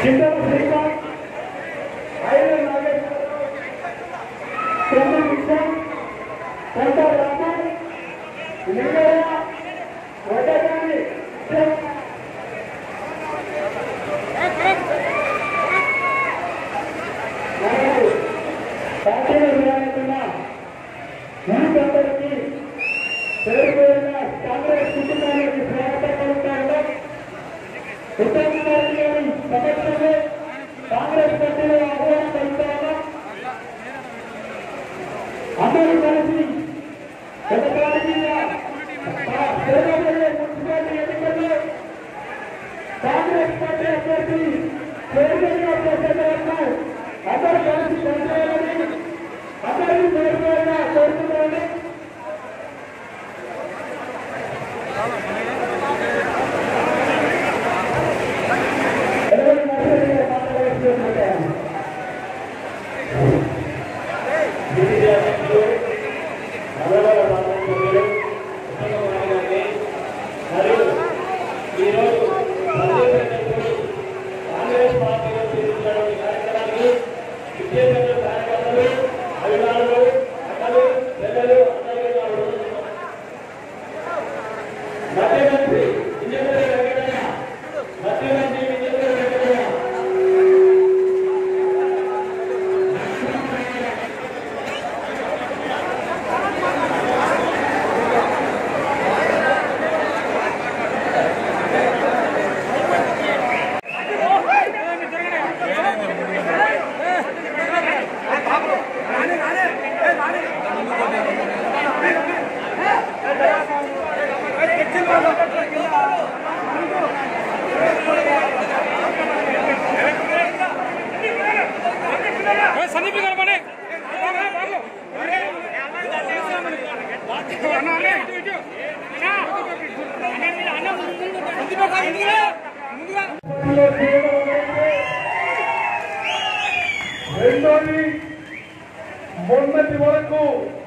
చింతల శ్రీకాంత్ ఐల నాగేశ్వరరావు చంద్ర కిషన్ కొండ రాము లింగయ్య వడ్డగాని మరియు పార్టీలో విరామిస్తున్న యూనిట్ పేరు పేరున కాంగ్రెస్ కుటుంబానికి స్వాగతం పలుకుతారు ఉత్తర భారతీయుల సమక్షంలో కాంగ్రెస్ పార్టీలో ఆహ్వానం పలుకుతారు అందరూ కలిసి గత రాజకీయ జరగబోయే మున్సిపాలిటీ ఎన్నికల్లో కాంగ్రెస్ పార్టీ అభ్యర్థి చైర్మన్గా చేసేందుకు అందరూ కలిసి పనిచేయాలని అందరినీ పేరు పేరున కోరుతున్నాను ఎవరి మధ్య మాట్లాడుతున్నారు కాంగ్రెస్ పార్టీలో చేసినటువంటి కార్యక్రమానికి విజయనగర కార్యకర్తలు అభిమానులు అక్కలు పిల్లలు అందరికీ నా హృదయపూర్వక మధ్యమంత్రి ఇంజనీర్ వెంకటయ్య మధ్యమంత్రి ఇంజనీర్ వెంకటయ్య సందీప్ గారు పని రెండోది మొన్నటి వరకు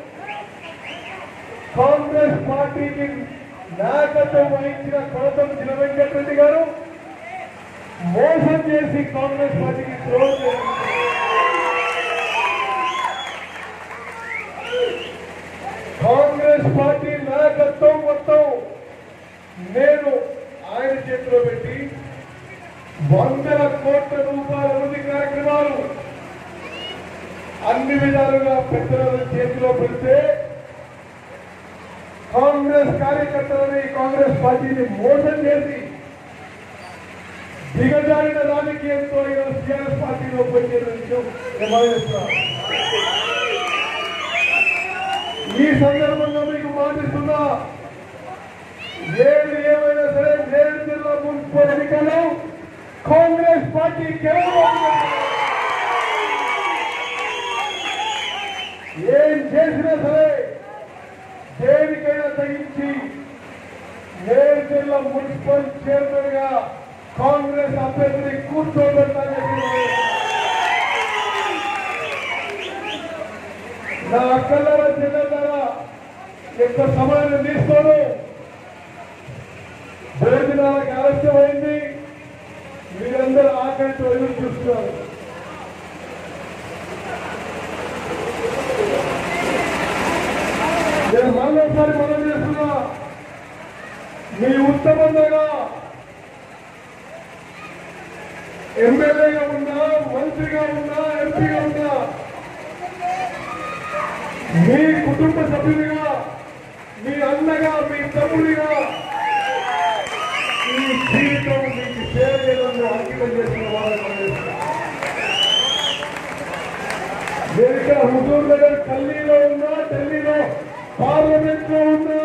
కాంగ్రెస్ పార్టీకి నాయకత్వం వహించిన కొనతం చినవెంకటరెడ్డి గారు మోసం చేసి కాంగ్రెస్ పార్టీకి ద్రోహం చేశారు. కాంగ్రెస్ పార్టీ నాయకత్వం మొత్తం నేను ఆయన చేతిలో పెట్టి వందల కోట్ల రూపాయల అభివృద్ధి కార్యక్రమాలు అన్ని విధాలుగా పెద్దల చేతిలో పెడితే కాంగ్రెస్ కార్యకర్తలని కాంగ్రెస్ పార్టీని మోసం చేసి దిగజారిన రాజకీయంతో ఈరోజు టీఆర్ఎస్ పార్టీలో పనిచేసిన విషయం నేను భావిస్తున్నాను. ఈ సందర్భంగా మీకు మాటిస్తున్నా ఏది ఏమైనా సరే నేడు జిల్లా మున్సిపల్ ఎన్నికల్లో కాంగ్రెస్ పార్టీ కేవలం ఏం చేసినా సరే దేనికైనా తగ్గించి నేడు జిల్లా మున్సిపల్ చైర్మన్ గా కాంగ్రెస్ అభ్యర్థిని కూర్చోబెట్టాలని చెప్పి నా అక్కల జిల్లా ద్వారా ఎక్కువ సమయాన్ని తీసుకోను భోజనాలకు ఆలస్యమైంది మీరందరూ ఆకలితో ఎదురు చూస్తున్నారు నేను మరోసారి మనం చేస్తున్నా మీ ఉత్తమంగా ఎమ్మెల్యేగా ఉన్నా మంత్రిగా ఉన్నా ఎంపీగా ఉన్నా మీ కుటుంబ సభ్యులుగా మీ అన్నగా మీ తమ్ముడిగా ఈ జీవితం మీకు సేవ చేయడంలో అంకితం చేసిన వాళ్ళని పనిచేస్తున్నా. నేను ఇక్కడ హుజూర్ నగర్ ఢిల్లీలో ఉన్నా ఢిల్లీలో పార్లమెంట్ లో ఉన్నా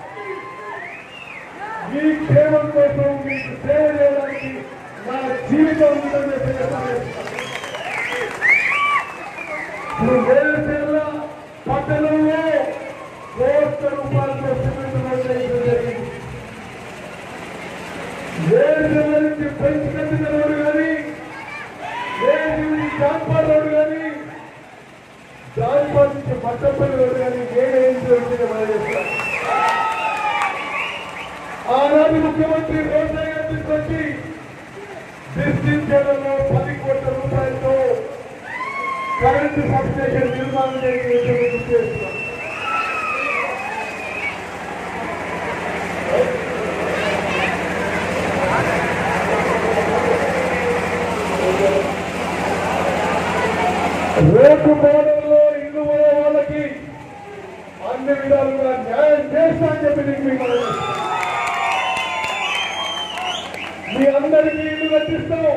మీ క్షేమం కోసం మీకు సేవ చేయడానికి నా జీవితం అంకితం చేసే పనిచేస్తున్నా. ఇప్పుడు వేరుశెనగ పట్టణంలో కోట్ల రూపాయలతో సిమెంట్ రోడ్డు వేయడం జరిగింది వేరుశెనగ నుంచి పెంచి కట్టిన రోడ్డు కానీ వేరు నుంచి జాన్పాడ్ రోడ్డు కానీ జాన్పాడ్ నుంచి మట్టపల్లి రోడ్డు కానీ నేనే ఇంటి ఆనాటి ముఖ్యమంత్రి రోడ్డు తీసుకొచ్చి శ్రీశైలంలో పది కోట్ల రూపాయలతో కరెంటు సబ్స్టేషన్ నిర్మాణం చేయడం గుర్తు చేస్తున్నాం రేపు మోడల్లో ఇల్లు ఉన్న వాళ్ళకి అన్ని విధాలుగా న్యాయం చేస్తా అని చెప్పి నీకు మీకు మనవి చేస్తున్నాను. మీ అందరికీ ఇల్లు కట్టిస్తాం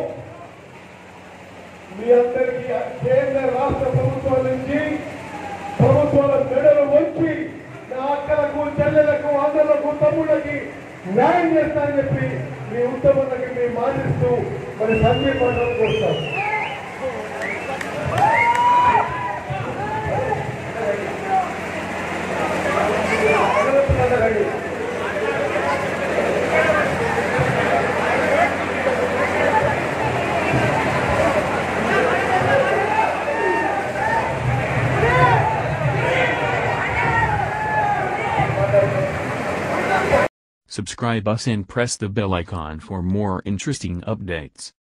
మీ అందరికీ కేంద్ర రాష్ట్ర ప్రభుత్వాల నుంచి ప్రభుత్వాల మెడలు వంచి నా అక్కలకు చెల్లెలకు అన్నలకు తమ్ముళ్ళకి న్యాయం చేస్తా అని చెప్పి మీ ఉత్తములకి మీ మాటిస్తూ మరి సంజయ్ మండలం వస్తాం Subscribe us and press the bell icon for more interesting updates.